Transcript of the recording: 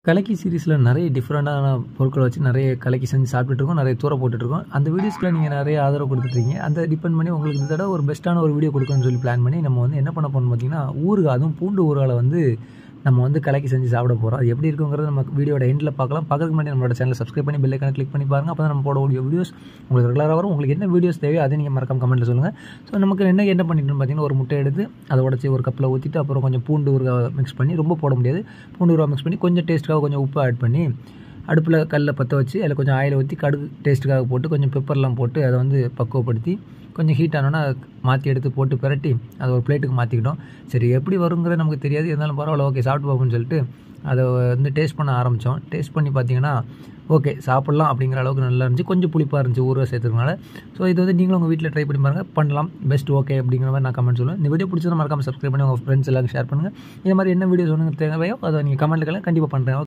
கலக்கி சீரிஸில் நிறைய டிஃப்ரெண்ட்டான பொருட்களை வச்சு நிறைய கலக்கி செஞ்சு சாப்பிட்டுருக்கோம் நிறைய தூர போட்டுட்ருக்கோம் அந்த வீடியோஸ்க்குள்ள நீங்கள் நிறைய ஆதரவு கொடுத்துட்ருக்கீங்க அந்த டிபெண்ட் பண்ணி உங்களுக்கு இந்த தடவை ஒரு பெஸ்ட்டான ஒரு வீடியோ கொடுக்கணும்னு சொல்லி பிளான் பண்ணி நம்ம வந்து என்ன பண்ண போகிறோம் பார்த்தீங்கன்னா ஊறுகாய் அதுவும் பூண்டு ஊறுகாயில் வந்து நம்ம வந்து கலக்கி செஞ்சு சாப்பிட போகிறோம் அது எப்படி இருக்குங்கிறது நம்ம வீடியோட எண்டில் பார்க்கலாம் பார்க்கறதுக்கு முன்னாடி நம்மளோட சேனலை சப்ஸ்கிரைப் பண்ணி பெல்லைக்கான கிளிக் பண்ணி பாருங்கள் அப்போ தான் நம்ம போட வீடியோஸ் உங்களுக்கு ரெகுலராக வரும் உங்களுக்கு என்ன வீடியோஸ் தேவையோ அதை நீங்கள் மறக்காம கமெண்ட்டில் சொல்லுங்கள் ஸோ நமக்கு என்ன என்ன பண்ணிட்டோம்னு பார்த்தீங்கன்னா ஒரு முட்டை எடுத்து அதை உடச்சி ஒரு கப்பில் ஊற்றிட்டு அப்புறம் கொஞ்சம் பூண்டு ஊறுகாய் மிக்ஸ் பண்ணி ரொம்ப போட முடியாது பூண்டு ஊறுகாய் மிக்ஸ் பண்ணி கொஞ்சம் டேஸ்ட்டுக்காக கொஞ்சம் உப்பு ஆட் பண்ணி அடுப்பில் கல்லை பற்ற வச்சு அதில் கொஞ்சம் ஆயில் ஊற்றி கடுகு டேஸ்ட்டுக்காக போட்டு கொஞ்சம் பெப்பர்லாம் போட்டு அதை வந்து பக்குவப்படுத்தி கொஞ்சம் ஹீட் ஆனோன்னா மாற்றி எடுத்து போட்டு பிரட்டி அதை ஒரு பிளேட்டுக்கு மாற்றிக்கிட்டோம் சரி எப்படி வருங்கிறது நமக்கு தெரியாது இருந்தாலும் பரவாயில்ல ஓகே சாப்பிட்டு பார்ப்போம்னு சொல்லிட்டு அதை வந்து டேஸ்ட் பண்ண ஆரம்பித்தோம் டேஸ்ட் பண்ணி பார்த்தீங்கன்னா ஓகே சாப்பிட்லாம் அப்படிங்கிற அளவுக்கு நல்லா இருந்துச்சு கொஞ்சம் புளிப்பாக இருந்துச்சு ஊறுகாய் சேர்த்துக்கனால ஸோ இது வந்து நீங்களும் உங்கள் வீட்டில் ட்ரை பண்ணி பாருங்கள் பண்ணலாம் பெஸ்ட் ஓகே அப்படிங்கிற மாதிரி நான் கமெண்ட் சொல்லுவேன் இந்த வீடியோ பிடிச்சதை மறக்காம சப்ஸ்கிரைப் பண்ணி உங்கள் ஃப்ரெண்ட்ஸ் எல்லாரும் ஷேர் பண்ணுங்கள் இந்த மாதிரி என்ன வீடியோஸ் ஒன்று தேவையோ அதை நீங்கள் கமெண்ட்டுக்கெல்லாம் கண்டிப்பாக பண்ணுறேன்